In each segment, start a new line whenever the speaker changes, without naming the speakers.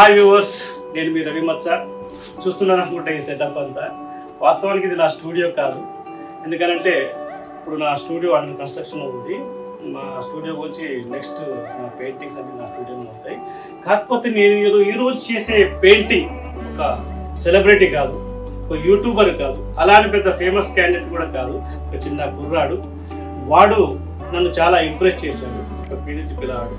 Hi viewers నేను మీ రవి మత్స చూస్తున్నాను అనుకుంటే ఈ సెటప్ అంతా వాస్తవానికి ఇది నా స్టూడియో కాదు ఎందుకనంటే ఇప్పుడు నా స్టూడియో అండర్ కన్స్ట్రక్షన్ ఉంది మా స్టూడియో గురించి నెక్స్ట్ నా పెయింటింగ్స్ అన్ని నా స్టూడియోలో అవుతాయి కాకపోతే నేను ఈరో- ఈరోజు చేసే పెయింటింగ్ ఒక సెలబ్రిటీ కాదు ఒక యూట్యూబర్ కాదు అలానే పెద్ద ఫేమస్ క్యాండిడేట్ కూడా కాదు ఒక చిన్న కుర్రాడు వాడు నన్ను చాలా ఇంప్రెస్ చేశాడు ఒక పీడిటి పిల్లవాడు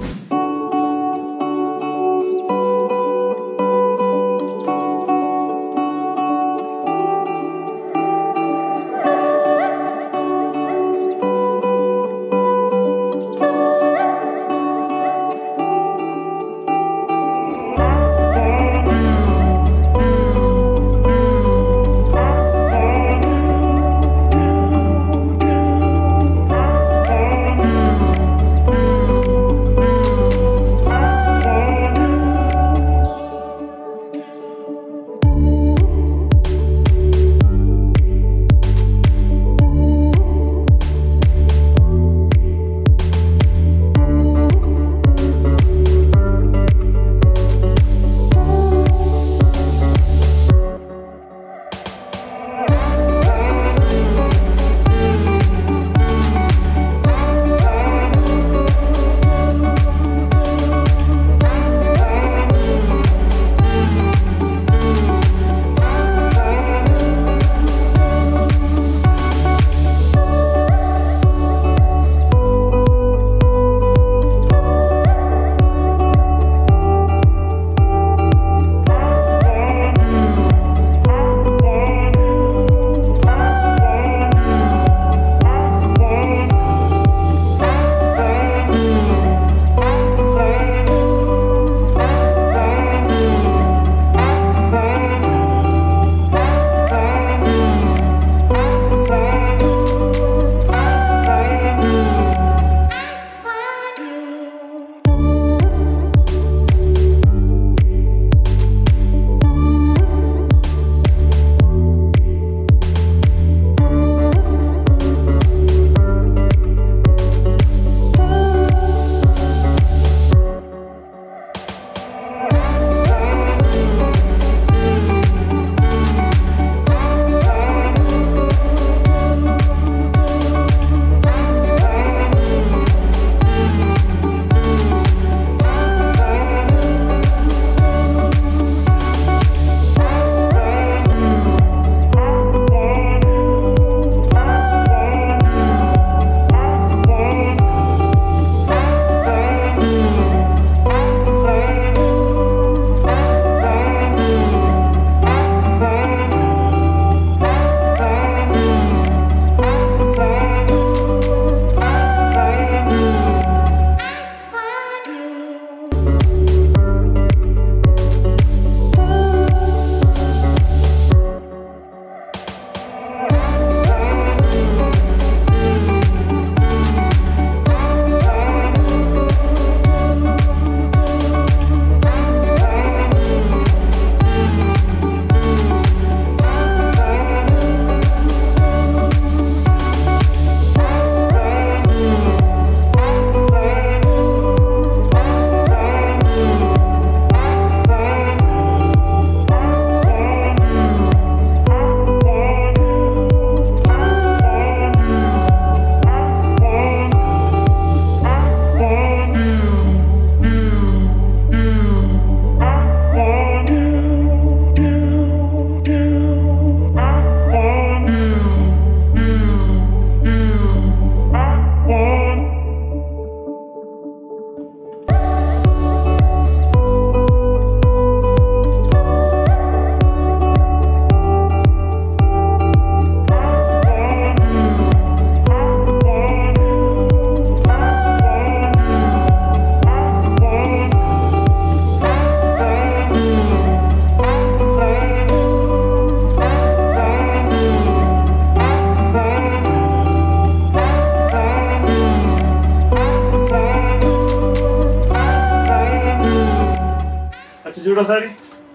వచ్చి చూడోసారి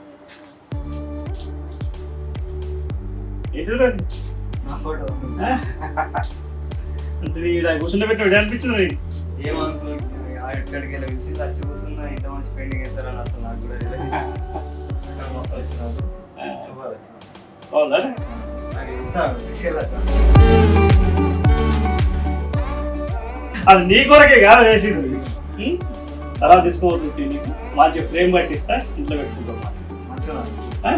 ఏంటిది అది?
నా ఫోటో
ఆ? అంటే ఈడ కూర్చుంటే పెట్టి అనిపించింది నీకు?
ఏమనుకుంటున్నావు? ఎక్కడికి వెళ్ళి పిలిచి వచ్చి కూర్చున్నా ఇంత మంచి పెయింటింగ్ ఎత్తారని అసలు నాకు కూడా తెలియదు ఇక్కడ మస్తు వచ్చినారు సూపర్ వచ్చినారు
బాగుందా
నాకు ఇస్తాను తీసుకెళ్ళచ్చు
అది నీ కొరకే కాదు వేసింది ఉం? తర్వాత తీసుకోవద్దు నీకు మంచి ఫ్రేమ్ కట్టిస్తా ఇంట్లో పెట్టుకుంటాం
మంచిగా ఉంది.
ఆ?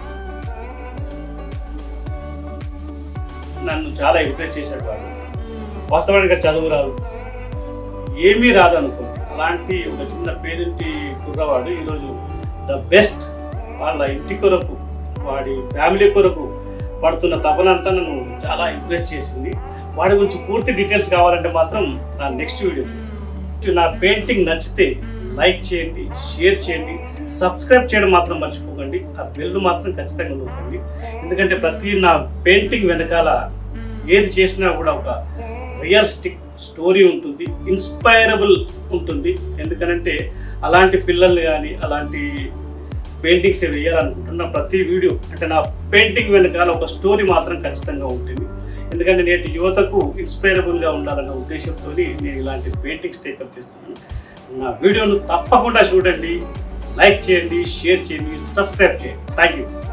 నన్ను చాలా ఎంకరేజ్ చేశాడు వాడు వాస్తవానికి చదువు రాదు ఏమీ రాదు అనుకో అలాంటి ఒక చిన్న పేదింటి కుర్రవాడు ఈరోజు ద బెస్ట్ వాళ్ళ ఇంటి కొరకు వాడి ఫ్యామిలీ కొరకు పడుతున్న తపనంతా నన్ను చాలా ఇంప్రెస్ చేసింది వాడి గురించి పూర్తి డీటెయిల్స్ కావాలంటే మాత్రం నా నెక్స్ట్ వీడియో నా పెయింటింగ్ నచ్చితే లైక్ చేయండి షేర్ చేయండి సబ్స్క్రైబ్ చేయడం మాత్రం మర్చిపోకండి ఆ బెల్ మాత్రం ఖచ్చితంగా నొక్కండి ఎందుకంటే ప్రతి నా పెయింటింగ్ వెనకాల ఏది చేసినా కూడా ఒక రియలిస్టిక్ స్టోరీ ఉంటుంది ఇన్స్పైరబుల్ ఉంటుంది ఎందుకనంటే అలాంటి పిల్లల్ని కానీ అలాంటి పెయింటింగ్స్ వేయాలనుకుంటున్న ప్రతి వీడియో అంటే నా పెయింటింగ్ వెనకాల ఒక స్టోరీ మాత్రం ఖచ్చితంగా ఉంటుంది ఎందుకంటే నేటి యువతకు ఇన్స్పైరబుల్గా ఉండాలన్న ఉద్దేశంతో నేను ఇలాంటి పెయింటింగ్స్ టేకప్ చేస్తున్నాను నా వీడియోను తప్పకుండా చూడండి లైక్ చేయండి షేర్ చేయండి సబ్స్క్రైబ్ చేయండి థ్యాంక్ యూ